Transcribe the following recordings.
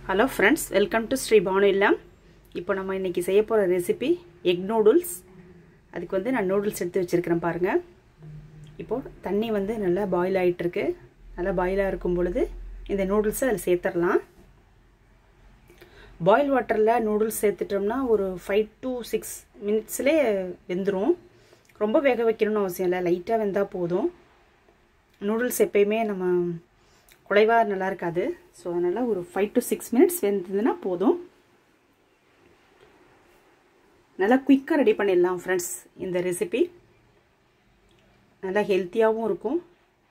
hello friends welcome to Sri Banu இல்லம் இப்போ நம்ம இன்றைக்கி செய்ய போகிற ரெசிபி எக் நூடுல்ஸ் அதுக்கு வந்து நான் நூடுல்ஸ் எடுத்து வச்சுருக்கிறேன் பாருங்கள் இப்போது தண்ணி வந்து நல்லா பாயில் ஆகிட்டுருக்கு நல்லா பாயிலாக இருக்கும் பொழுது இந்த நூடுல்ஸை அதில் சேர்த்துடலாம் பாயில் வாட்டரில் நூடுல்ஸ் சேர்த்துட்டோம்னா ஒரு ஃபைவ் டு சிக்ஸ் மினிட்ஸ்லேயே வெந்துடும் ரொம்ப வேக வைக்கணும்னு அவசியம் இல்லை லைட்டாக வெந்தால் போதும் நூடுல்ஸ் எப்பயுமே நம்ம குலைவாக நல்லா இருக்காது ஸோ அதனால் ஒரு ஃபைவ் டு சிக்ஸ் மினிட்ஸ் வெந்ததுன்னா போதும் நல்லா குயிக்காக ரெடி பண்ணிடலாம் ஃப்ரெண்ட்ஸ் இந்த ரெசிபி நல்லா ஹெல்த்தியாகவும் இருக்கும்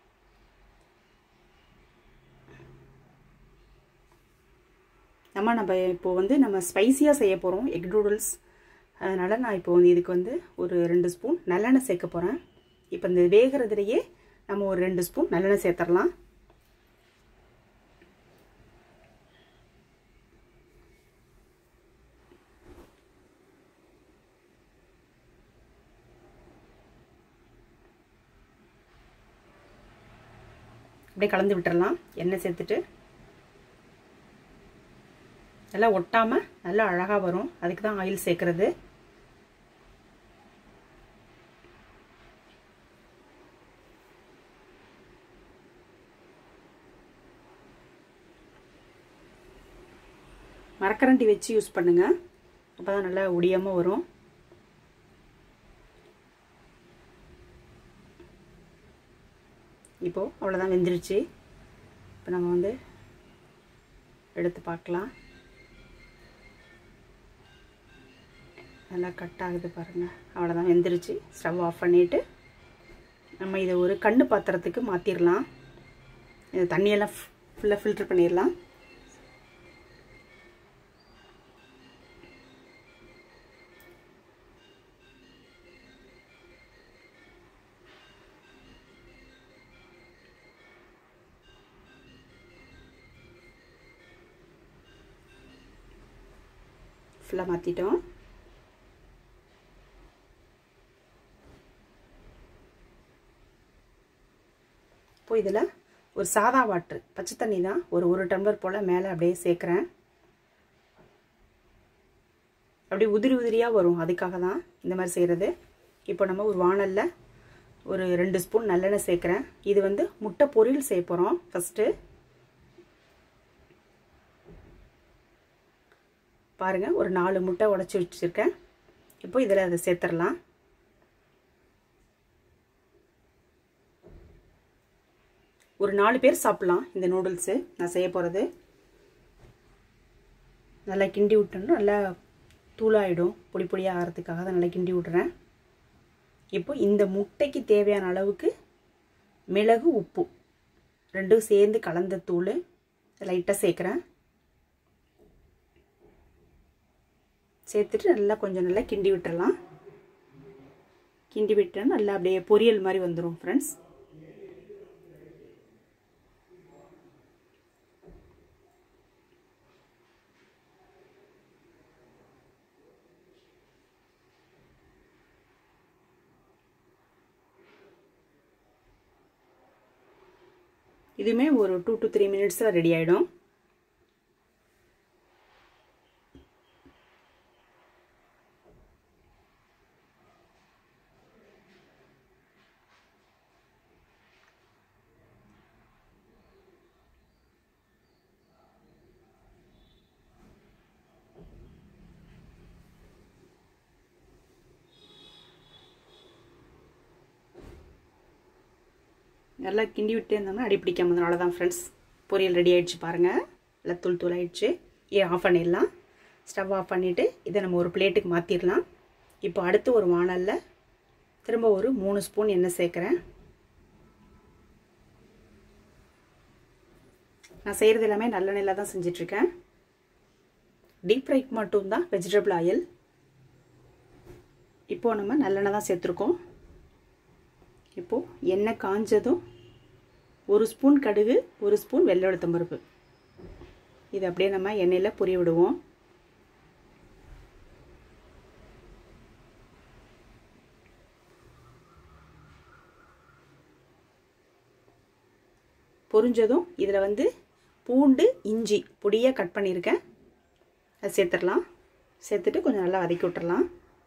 நம்ம நம்ம இப்போ வந்து நம்ம ஸ்பைஸியாக செய்ய போகிறோம் எக் நூடுல்ஸ் அதனால் நான் இப்போ வந்து இதுக்கு வந்து ஒரு ரெண்டு ஸ்பூன் நல்லெண்ணெய் சேர்க்க போகிறேன் இப்போ இந்த வேகிறதுலையே நம்ம ஒரு ரெண்டு ஸ்பூன் நல்லெண்ணெய் சேர்த்துடலாம் அப்படியே கலந்து விட்டுறலாம் எண்ணெய் சேர்த்துட்டு நல்லா ஒட்டாமல் நல்லா அழகாக வரும் அதுக்கு தான் ஆயில் சேர்க்குறது மரக்கரண்டி வச்சு யூஸ் பண்ணுங்கள் அப்போ தான் நல்லா ஒடியாமல் வரும் இப்போது அவ்வளோதான் வெந்துருச்சு இப்போ நம்ம வந்து எடுத்து பார்க்கலாம் நல்லா கட் ஆகுது பாருங்கள் அவ்வளோதான் வெந்துருச்சு ஸ்டவ் ஆஃப் பண்ணிவிட்டு நம்ம இதை ஒரு கண்ணு பாத்திரத்துக்கு மாற்றிடலாம் இந்த தண்ணியெல்லாம் ஃபுல்லாக ஃபில்ட்ரு பண்ணிடலாம் ஃபுல்லாக மாற்றிட்டோம் இப்போ இதில் ஒரு சாதா வாட்ரு பச்சை தண்ணி தான் ஒரு ஒரு டம்ளர் போல் மேலே அப்படியே சேர்க்குறேன் அப்படியே உதிரி உதிரியாக வரும் அதுக்காக தான் இந்த மாதிரி செய்கிறது இப்போ நம்ம ஒரு வானலில் ஒரு ரெண்டு ஸ்பூன் நல்லெண்ணெய் சேர்க்குறேன் இது வந்து முட்டை பொரியல் செய்ய போகிறோம் ஃபஸ்ட்டு பாருங்கள் ஒரு நாலு முட்டை உடச்சி வச்சுருக்கேன் இப்போ இதில் அதை சேர்த்துடலாம் ஒரு நாலு பேர் சாப்பிட்லாம் இந்த நூடுல்ஸு நான் செய்ய போகிறது நல்லா கிண்டி விட்டோன்னா நல்லா தூளாகிடும் பொடி பொடியாக ஆகிறதுக்காக தான் நல்லா கிண்டி விட்றேன் இப்போ இந்த முட்டைக்கு தேவையான அளவுக்கு மிளகு உப்பு ரெண்டும் சேர்ந்து கலந்த தூள் லைட்டாக சேர்க்குறேன் சேர்த்துட்டு நல்லா கொஞ்சம் நல்லா கிண்டி விட்டுறலாம் கிண்டி விட்டோன்னா நல்லா அப்படியே பொரியல் மாதிரி வந்துடும் ஃப்ரெண்ட்ஸ் இதுவுமே ஒரு டூ டு த்ரீ மினிட்ஸில் ரெடி ஆகிடும் நல்லா கிண்டி விட்டு இருந்தோம்னா அடி பிடிக்காம அதனால தான் ஃப்ரெண்ட்ஸ் பொரியல் ரெடி ஆகிடுச்சு பாருங்கள் நல்லா தூள் தூள் ஆகிடுச்சு ஏ ஆஃப் பண்ணிடலாம் ஸ்டவ் ஆஃப் பண்ணிவிட்டு இதை நம்ம ஒரு பிளேட்டுக்கு மாற்றிடலாம் இப்போ அடுத்து ஒரு வானலில் திரும்ப ஒரு மூணு ஸ்பூன் எண்ணெய் சேர்க்குறேன் நான் செய்கிறது எல்லாமே நல்லெண்ணெயில் தான் செஞ்சிட்ருக்கேன் டீப் ஃப்ரைக்கு மட்டும்தான் வெஜிடபிள் ஆயில் இப்போது நம்ம நல்லெண்ணெய் தான் சேர்த்துருக்கோம் இப்போது எண்ணெய் காஞ்சதும் ஒரு ஸ்பூன் கடுகு ஒரு ஸ்பூன் வெள்ளை பருப்பு இது அப்படியே நம்ம எண்ணெயில் பொரிய விடுவோம் பொரிஞ்சதும் இதில் வந்து பூண்டு இஞ்சி பொடியாக கட் பண்ணியிருக்கேன் அது சேர்த்துடலாம் சேர்த்துட்டு கொஞ்சம் நல்லா வதக்கி விட்டுறலாம்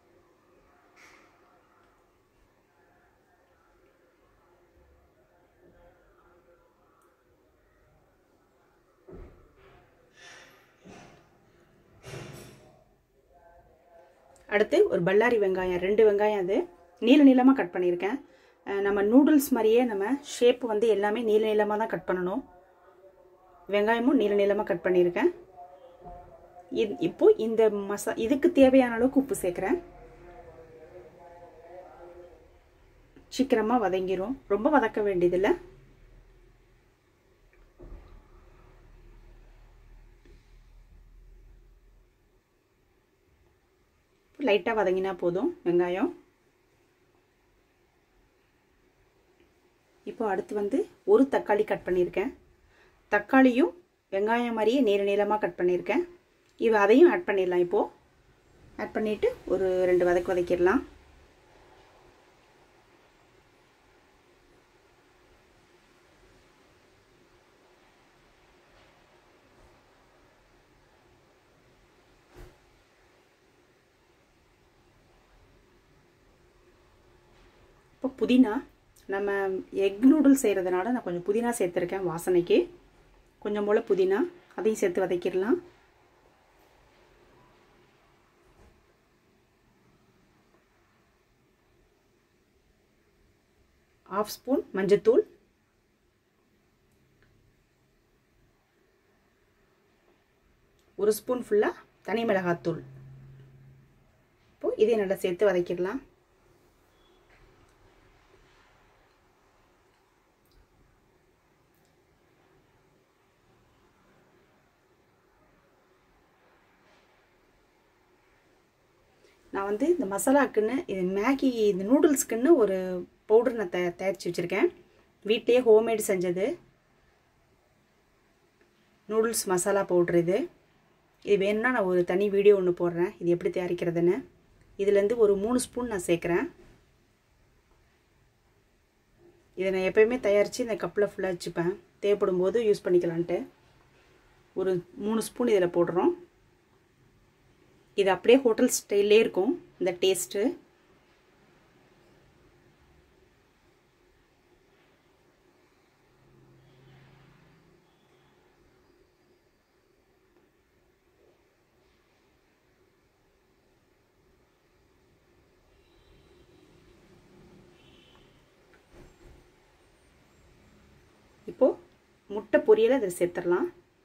அடுத்து ஒரு பல்லாரி வெங்காயம் ரெண்டு வெங்காயம் அது நீள நீளமாக கட் பண்ணியிருக்கேன் நம்ம நூடுல்ஸ் மாதிரியே நம்ம ஷேப் வந்து எல்லாமே நீள நீளமாக தான் கட் பண்ணணும் வெங்காயமும் நீள நீளமாக கட் பண்ணியிருக்கேன் இது இப்போ இந்த மசா இதுக்கு தேவையான அளவுக்கு உப்பு சேர்க்குறேன் சீக்கிரமாக வதங்கிரும் ரொம்ப வதக்க வேண்டியதில்லை லைட்டாக வதங்கினா போதும் வெங்காயம் இப்போ அடுத்து வந்து ஒரு தக்காளி கட் பண்ணியிருக்கேன் தக்காளியும் வெங்காயம் மாதிரியே நீள நீளமாக கட் பண்ணியிருக்கேன் இவ அதையும் ஆட் பண்ணிடலாம் இப்போது ஆட் பண்ணிவிட்டு ஒரு ரெண்டு வதக்கு வதக்கிடலாம் இப்போ புதினா நம்ம எக் நூடுல்ஸ் செய்கிறதுனால நான் கொஞ்சம் புதினா சேர்த்துருக்கேன் வாசனைக்கு கொஞ்சம் போல் புதினா அதையும் சேர்த்து வதக்கிடலாம் ஆஃப் ஸ்பூன் மஞ்சத்தூள் ஒரு ஸ்பூன் ஃபுல்லாக தனி மிளகாத்தூள் இப்போது இதையும் நல்லா சேர்த்து வதக்கிடலாம் நான் வந்து இந்த மசாலாக்குன்னு இது மேகி இந்த நூடுல்ஸ்க்குன்னு ஒரு பவுடர் நான் தே தயாரித்து வச்சுருக்கேன் வீட்லேயே ஹோம்மேடு செஞ்சது நூடுல்ஸ் மசாலா பவுட்ரு இது இது வேணும்னா நான் ஒரு தனி வீடியோ ஒன்று போடுறேன் இது எப்படி தயாரிக்கிறதுன்னு இதுலேருந்து ஒரு மூணு ஸ்பூன் நான் சேர்க்குறேன் இதை நான் எப்போயுமே தயாரித்து இந்த கப்பில் ஃபுல்லாக வச்சுப்பேன் தேவைப்படும் போது யூஸ் பண்ணிக்கலான்ட்டு ஒரு மூணு ஸ்பூன் இதில் போடுறோம் இது அப்படியே ஹோட்டல் ஸ்டைல்லே இருக்கும் இந்த டேஸ்ட்டு இப்போது முட்டை பொரியலை அதில் சேர்த்துடலாம்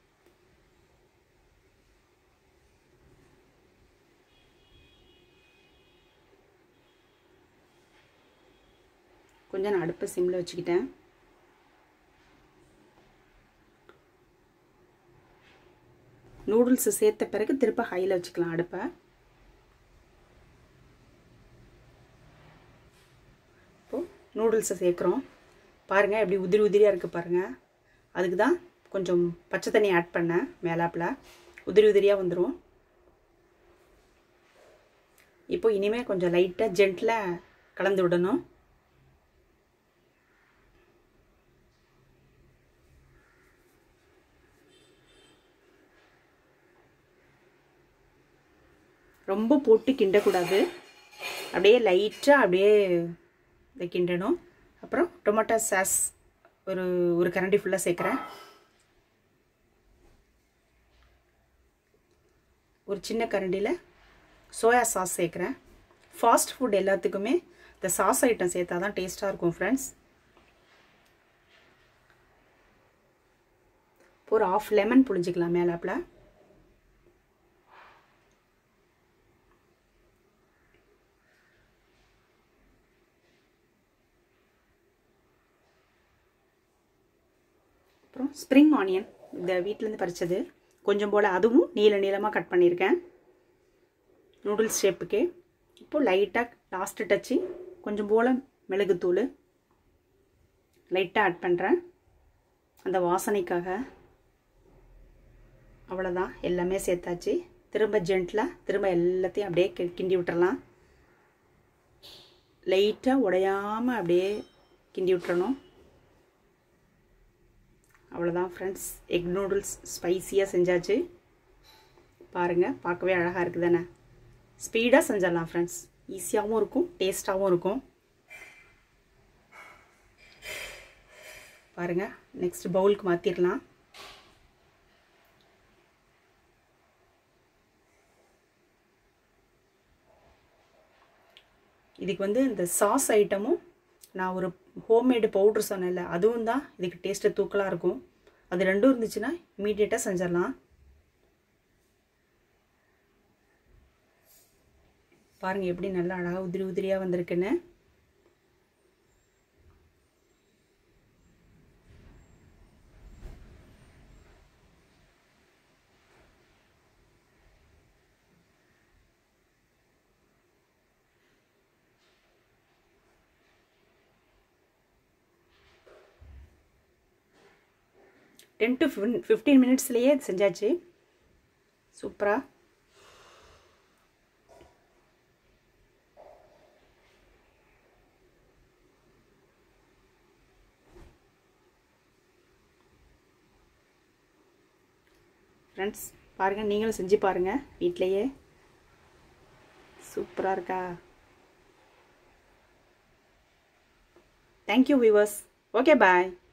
கொஞ்சம் நான் அடுப்பை சிம்மில் வச்சுக்கிட்டேன் நூடுல்ஸு சேர்த்த பிறகு திருப்ப ஹையில் வச்சுக்கலாம் அடுப்பை இப்போது நூடுல்ஸை சேர்க்குறோம் பாருங்கள் எப்படி உதிரி உதிரியாக இருக்குது பாருங்கள் அதுக்கு தான் கொஞ்சம் பச்சை தண்ணி ஆட் பண்ணேன் மேலாப்பில் உதிரி உதிரியாக வந்துடும் இப்போ இனிமேல் கொஞ்சம் லைட்டாக ஜென்டில் கலந்து விடணும் ரொம்ப போட்டு கிண்டக்கூடாது அப்படியே லைட்டாக அப்படியே இதை கிண்டணும் அப்புறம் டொமேட்டோ சாஸ் ஒரு ஒரு கரண்டி ஃபுல்லாக சேர்க்குறேன் ஒரு சின்ன கரண்டியில் சோயா சாஸ் சேர்க்குறேன் ஃபாஸ்ட் ஃபுட் எல்லாத்துக்குமே இந்த சாஸ் ஐட்டம் சேர்த்தா தான் டேஸ்ட்டாக இருக்கும் ஃப்ரெண்ட்ஸ் ஒரு ஆஃப் லெமன் புழிஞ்சிக்கலாம் மேலாப்பில் அப்புறம் ஸ்ப்ரிங் ஆனியன் இந்த வீட்டிலேருந்து பறித்தது கொஞ்சம் போல் அதுவும் நீள நீளமாக கட் பண்ணியிருக்கேன் நூடுல்ஸ் ஷேப்புக்கு இப்போது லைட்டாக லாஸ்ட்டு டச்சு கொஞ்சம் போல் மிளகுத்தூள் லைட்டாக ஆட் பண்ணுறேன் அந்த வாசனைக்காக அவ்வளோதான் எல்லாமே சேர்த்தாச்சு திரும்ப ஜென்டில் திரும்ப எல்லாத்தையும் அப்படியே கிண்டி விட்டுறலாம் லைட்டாக உடையாமல் அப்படியே கிண்டி விட்டுறணும் அவ்வளோதான் ஃப்ரெண்ட்ஸ் எக் நூடுல்ஸ் ஸ்பைஸியாக செஞ்சாச்சு பாருங்கள் பார்க்கவே அழகாக இருக்குது தானே ஸ்பீடாக செஞ்சிடலாம் ஃப்ரெண்ட்ஸ் ஈஸியாகவும் இருக்கும் டேஸ்ட்டாகவும் இருக்கும் பாருங்கள் நெக்ஸ்ட் பவுலுக்கு மாற்றிடலாம் இதுக்கு வந்து இந்த சாஸ் ஐட்டமும் நான் ஒரு ஹோம்மேடு பவுட்ரு சொன்னேன்ல அதுவும் தான் இதுக்கு டேஸ்ட்டு தூக்கலாக இருக்கும் அது ரெண்டும் இருந்துச்சுன்னா இமீடியட்டாக செஞ்சிடலாம் பாருங்கள் எப்படி நல்லா அழகாக உதிரி உதிரியாக வந்திருக்குன்னு டென் டு ஃபிஃப்டீன் மினிட்ஸ்லேயே செஞ்சாச்சு சூப்பராக ஃப்ரெண்ட்ஸ் பாருங்கள் நீங்களும் செஞ்சு பாருங்கள் வீட்லேயே சூப்பராக இருக்கா தேங்க்யூ வியூவர்ஸ் ஓகே பாய்